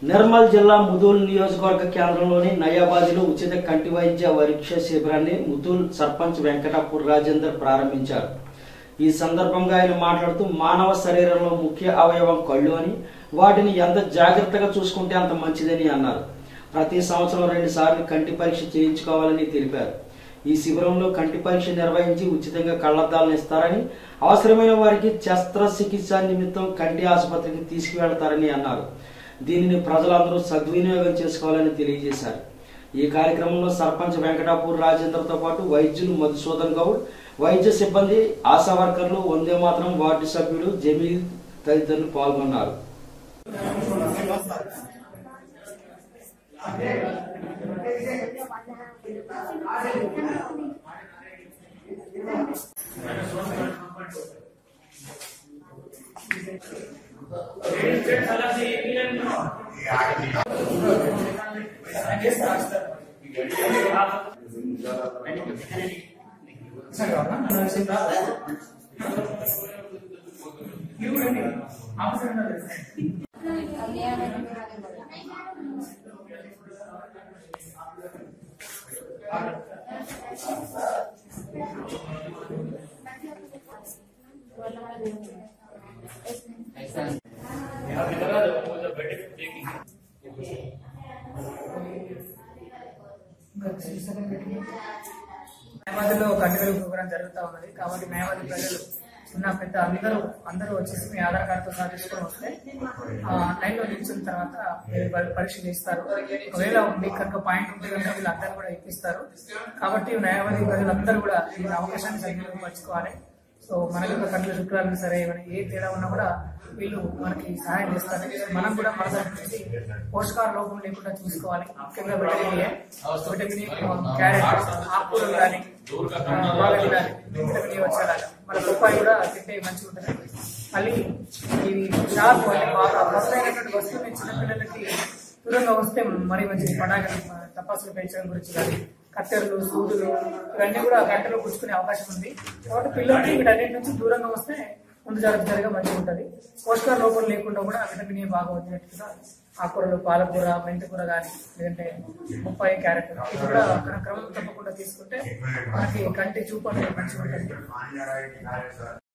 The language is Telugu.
నిర్మల్ జిల్లా ముదూల్ నియోజకవర్గ కేంద్రంలోని నయాబాద్లో ఉచిత కంటి వైద్య పరీక్ష శిబిరాన్ని ముదూల్ సర్పంచ్ వెంకటాపూర్ రాజేందర్ ప్రారంభించారు ఈ సందర్భంగా ఆయన మాట్లాడుతూ మానవ శరీరంలో ముఖ్య అవయవం కళ్ళు అని వాటిని ఎంత జాగ్రత్తగా చూసుకుంటే అంత మంచిదని అన్నారు ప్రతి సంవత్సరం రెండు సార్లు కంటి పరీక్ష చేయించుకోవాలని తెలిపారు ఈ శిబిరంలో కంటి పరీక్ష నిర్వహించి ఉచితంగా కళ్లద్దాలను ఇస్తారని అవసరమైన వారికి శస్త్రచికిత్స నిమిత్తం కంటి ఆసుపత్రికి తీసుకువెళతారని అన్నారు దీనిని ప్రజలందరూ సద్వినియోగం చేసుకోవాలని తెలియజేశారు ఈ కార్యక్రమంలో సర్పంచ్ వెంకటాపూర్ రాజేంద్రతో పాటు వైద్యులు మధుసూదన్ గౌడ్ వైద్య సిబ్బంది ఆశా వర్కర్లు వందే మాత్రం వార్డు సభ్యులు జమీల్ తదితరులు పాల్గొన్నారు న్యాయవాదిలో కంటిన్యూ ప్రోగ్రామ్ జరుగుతూ ఉన్నది కాబట్టి న్యాయవాది ప్రజలు ఉన్న పెద్ద అందరూ అందరూ వచ్చేసి మీ ఆధార్ కార్డుతో సహా తీసుకొని వస్తే లైన్ లో నిలిచిన తర్వాత మీరు పరి- పరీక్ష చేస్తారు ఒకవేళ మీకు కనుక పాయింట్ ఉంటే కనుక వీళ్ళందరూ కూడా ఇప్పిస్తారు కాబట్టి న్యాయవాది ప్రజలందరూ కూడా ఈ అవకాశాన్ని సద్వినియోగపరచుకోవాలి సో మనకి ఒక కంట్లో శుక్రాలు సరే ఏమైనా ఏ తేడా ఉన్నా కూడా వీళ్ళు మనకి సహాయం చేస్తారు మనం కూడా మన తరఫు నుంచి పోషకాహార లోపం లేకుండా చూసుకోవాలి ముఖ్యంగా vitamin A vitamin A, carrot ఆకుకూరలు కానీ బాగా తినాలి విటమిన్ ఏ వచ్చేలాగా మన బొప్పాయి కూడా తింటే మంచిగా ఉంటుంది మళ్ళీ ఇవి షార్ప్ అంటే బాగా వస్తైనటువంటి వస్తువుని చిన్నపిల్లలకి దూరంగా వస్తే మరీ మంచిది పండగ తపాసులు పెంచడం గురించి కానీ కత్తెరలు సూదులు ఇవన్నీ కూడా గంటలో పుచ్చుకునే అవకాశం ఉంది కాబట్టి పిల్లలకి వీటన్నిటి నుంచి దూరంగా వస్తే ముందు జాగ్రత్తగా మంచిగా ఉంటుంది పోషకాల లోపం లేకుండా కూడా విటమిన్ ఏ బాగా వచ్చినట్టుగా ఆకుకూరలు పాలకూర మెంతికూర కానీ లేదంటే బొప్పాయి క్యారెట్ ఇది కూడా మన క్రమం తప్పకుండా తీసుకుంటే మనకి కంటి చూపు అనేది మంచిగా ఉంటుంది